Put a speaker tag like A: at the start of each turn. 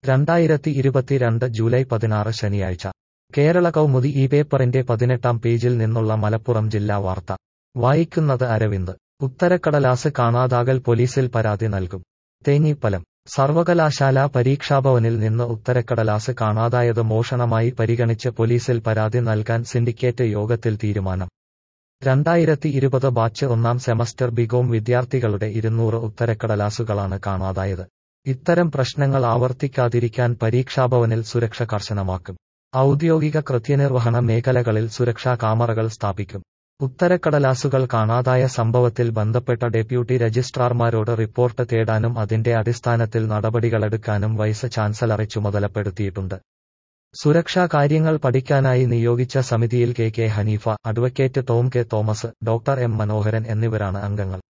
A: രണ്ടായിരത്തി ഇരുപത്തിരണ്ട് ജൂലൈ പതിനാറ് ശനിയാഴ്ച കേരള കൗമുദി ഈ പേപ്പറിന്റെ പതിനെട്ടാം പേജിൽ നിന്നുള്ള മലപ്പുറം ജില്ലാ വാർത്ത വായിക്കുന്നത് അരവിന്ദ് ഉത്തരക്കടലാസ് കാണാതാകൽ പോലീസിൽ പരാതി നൽകും തേഞ്ഞിപ്പലം സർവകലാശാല പരീക്ഷാഭവനിൽ നിന്ന് ഉത്തരക്കടലാസ് കാണാതായത് മോഷണമായി പരിഗണിച്ച് പോലീസിൽ പരാതി നൽകാൻ സിൻഡിക്കേറ്റ് യോഗത്തിൽ തീരുമാനം രണ്ടായിരത്തി ഇരുപത് ബാച്ച് ഒന്നാം സെമസ്റ്റർ ബികോം വിദ്യാർത്ഥികളുടെ ഇരുന്നൂറ് ഉത്തരക്കടലാസുകളാണ് കാണാതായത് ഇത്തരം പ്രശ്നങ്ങൾ ആവർത്തിക്കാതിരിക്കാൻ പരീക്ഷാഭവനിൽ സുരക്ഷ കർശനമാക്കും ഔദ്യോഗിക കൃത്യനിർവഹണ മേഖലകളിൽ സുരക്ഷാ കാമറകൾ സ്ഥാപിക്കും ഉത്തരക്കടലാസുകൾ കാണാതായ സംഭവത്തിൽ ബന്ധപ്പെട്ട ഡെപ്യൂട്ടി രജിസ്ട്രാർമാരോട് റിപ്പോർട്ട് തേടാനും അതിന്റെ അടിസ്ഥാനത്തിൽ നടപടികളെടുക്കാനും വൈസ് ചാൻസലറെ ചുമതലപ്പെടുത്തിയിട്ടുണ്ട് സുരക്ഷാ കാര്യങ്ങൾ പഠിക്കാനായി നിയോഗിച്ച സമിതിയിൽ K K Haneefa advocate Tom K Thomas doctor M Manoharan എന്നിവരാണ് അംഗങ്ങൾ